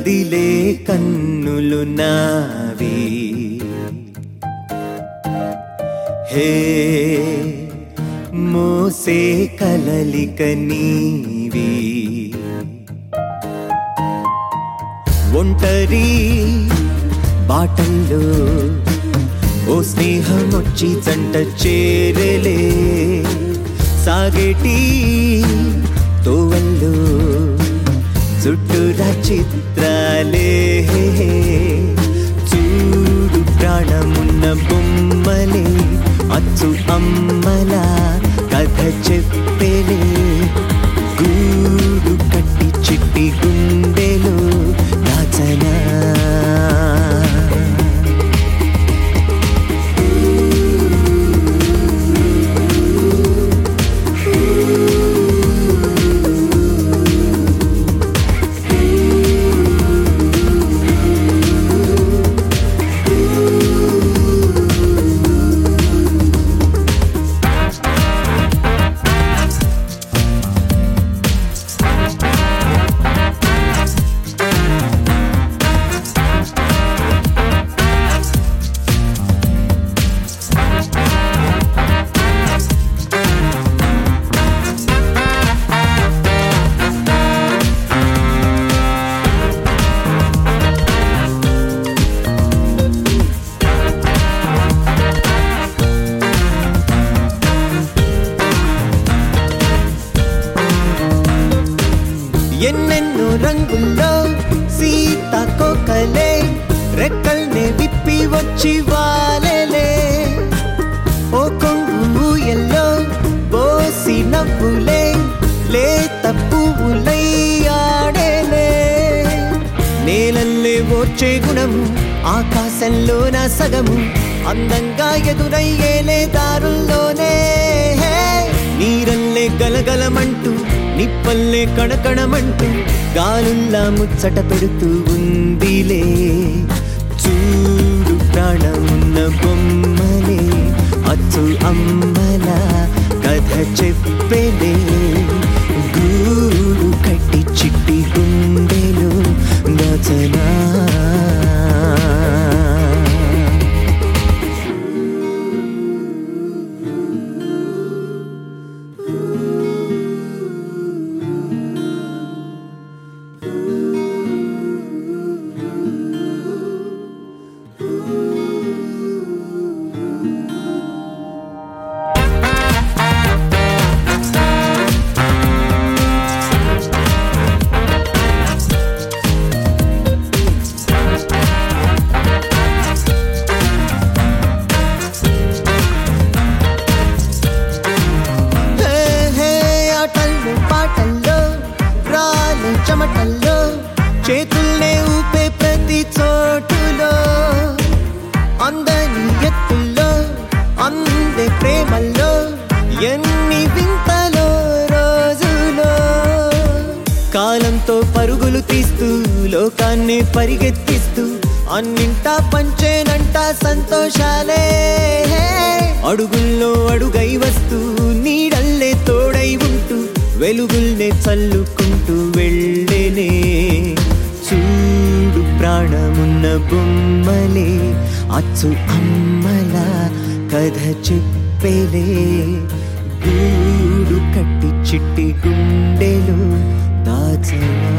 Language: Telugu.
కదిలే కన్నులు నావి హే మోసే కలలిక నీవి ఒంటరి బాటల్లో ఓ స్నేహం వచ్చి జంట చేరలే సాగేటి తోవల్లో చుట్టూరా చిత్రాలే చూడు ప్రాణమున్న బొమ్మలే అచ్చు అమ్మలా కథ చెప్పలే గూడు కట్టి చిట్టి గుండెలో దాచనా ఎన్నెన్నో రంగుల్లో సీతాకోకలే రెక్కల్నే విప్పి వచ్చి వాలెలే ఓ కొంగు ఎల్లో బోసి నవ్వులే లేత పువ్వులై ఆడేలే నేలల్లే ఓర్చే గుణము ఆకాశంలో నా సగము అందంగా ఎదురయ్యేలే దారుల్లోనే నీరల్లే గలగలమంటూ నిప్పల్లే కణకణమంటూ గాలుల్లా ముచ్చట పెడుతూ ఉందిలే చూడు ప్రాణమున్న బొమ్మలే అచ్చు అమ్మల కథ చెప్పలే గూడు కట్టి చిట్టి గుండెలో దచనా హే హే ఆటల్లో పాటల్లో రాలు చెమటల్లో చేతుల్నే ఊపే ప్రతి చోటులో అందని ఎత్తుల్లో అందే ప్రేమల్లో ఎన్ని వింతలో రోజులో కాలంతో పరుగులు తీస్తూ లోకాన్ని పరిగెత్తిస్తూ అన్నింటా పంచేనంట సంతోషాలే అడుగుల్లో అడుగై వస్తూ నీడల్లే తోడై ఉంటూ వెలుగుల్నే చల్లుకుంటూ వెళ్ళేనే చూడు ప్రాణమున్న బొమ్మలే అచ్చు అమ్మల కథ చెప్పలే గూడు కట్టి చిట్టి గుండెలు దాచనా